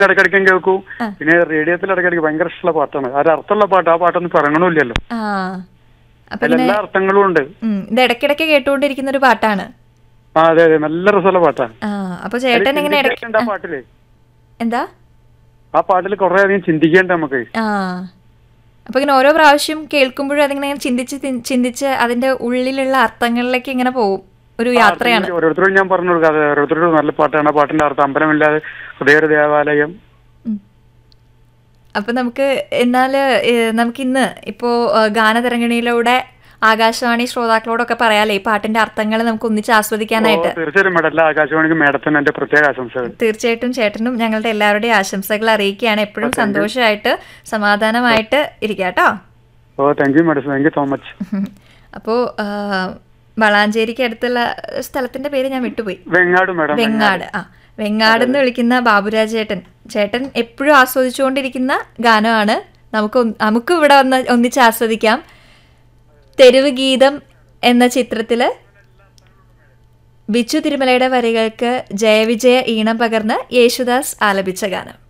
ഇടയ്ക്കിടയ്ക്ക് കേൾക്കും ആ. പിന്നെ റേഡിയോത്തിൽ ഇടയ്ക്കിടയ്ക്ക് ഭയങ്കര ഇഷ്ടമുള്ള പാട്ടാണ് അത് അർത്ഥമുള്ള പാട്ട് ആ പാട്ടൊന്നും പറയണമില്ലല്ലോ ആ അപ്പൊ അതിൽ ഇങ്ങനെ എല്ലാ അർത്ഥങ്ങളും ഉണ്ട് ഉം, ഇത് ഇടയ്ക്കിടയ്ക്ക് കേട്ടുകൊണ്ടിരിക്കുന്ന ഒരു പാട്ടാണ് ആ അതെ അതെ നല്ല രസമുള്ള പാട്ടാണ് ആ അപ്പൊ ചേട്ടൻ ഇങ്ങനെ ഇടയ്ക്ക് ചിന്തിക്കേണ്ട ആ പാട്ടില് എന്താ ആ പാട്ടിൽ കുറെ അധികം ചിന്തിക്കേണ്ട നമുക്ക് ആ അപ്പൊ ഇങ്ങനെ ഓരോ പ്രാവശ്യം കേൾക്കുമ്പോഴും അതിങ്ങനെ ഇങ്ങനെ ചിന്തിച്ച് തി- ചിന്തിച്ച് അതിന്റെ ഉള്ളിലുള്ള അർത്ഥങ്ങളിലേക്ക് ഇങ്ങനെ പോകും ഒരു യാത്രയാണ് ഓരോരുത്തരോട് ഞാൻ പറഞ്ഞു കൊടുക്കാം അതെ ഓരോരുത്തരോട് നല്ല പാട്ടാണ് ആ പാട്ടിന്റെ അർത്ഥം അമ്പലമില്ലാതെ ഹൃദയ ദേവാലയം അപ്പൊ നമുക്ക് എന്നാല് ഏഹ്, നമുക്കിന്ന് ഇപ്പോ ഏഹ്, ഗാനതരംഗിണിയിലൂടെ ആകാശവാണി ശ്രോതാക്കളോടൊക്കെ പറയാലേ ഈ പാട്ടിന്റെ അർത്ഥങ്ങൾ നമുക്ക് ഒന്നിച്ച് ഓ, ആസ്വദിക്കാനായിട്ട് തീർച്ചയായും മേഡം എല്ലാ ആകാശവാണിക്കും മേഡത്തിന് എന്റെ പ്രത്യേക ആശംസകൾ തീർച്ചയായിട്ടും ചേട്ടനും ഞങ്ങളുടെ എല്ലാവരുടെയും ആശംസകൾ അറിയിക്കുകയാണ് എപ്പോഴും സന്തോഷമായിട്ട് സമാധാനമായിട്ട് ഇരിക്കാട്ടോ oh thank you madam thank you so much അപ്പോൾ വളാഞ്ചേരിക്ക് അടുത്തുള്ള സ്ഥലത്തിന്റെ പേര് ഞാൻ വിട്ടുപോയി വെങ്ങാട് മേഡം വെങ്ങാട് ആ വെങ്ങാട് എന്ന് വിളിക്കുന്ന ബാബുരാജ് ചേട്ടൻ ചേട്ടൻ എപ്പോഴും ആസ്വദിച്ചുകൊണ്ടിരിക്കുന്ന ഗാനമാണ് നമുക്ക് ഒന്ന്- നമുക്കും ഇവിടെ വന്ന് ഒന്നിച്ച് ആസ്വദിക്കാം തെരുവ് ഗീതം എന്ന ചിത്രത്തില് ബിച്ചു തിരുമലയുടെ വരികൾക്ക് ജയവിജയ ഈണം പകർന്ന് യേശുദാസ് ആലപിച്ച ഗാനം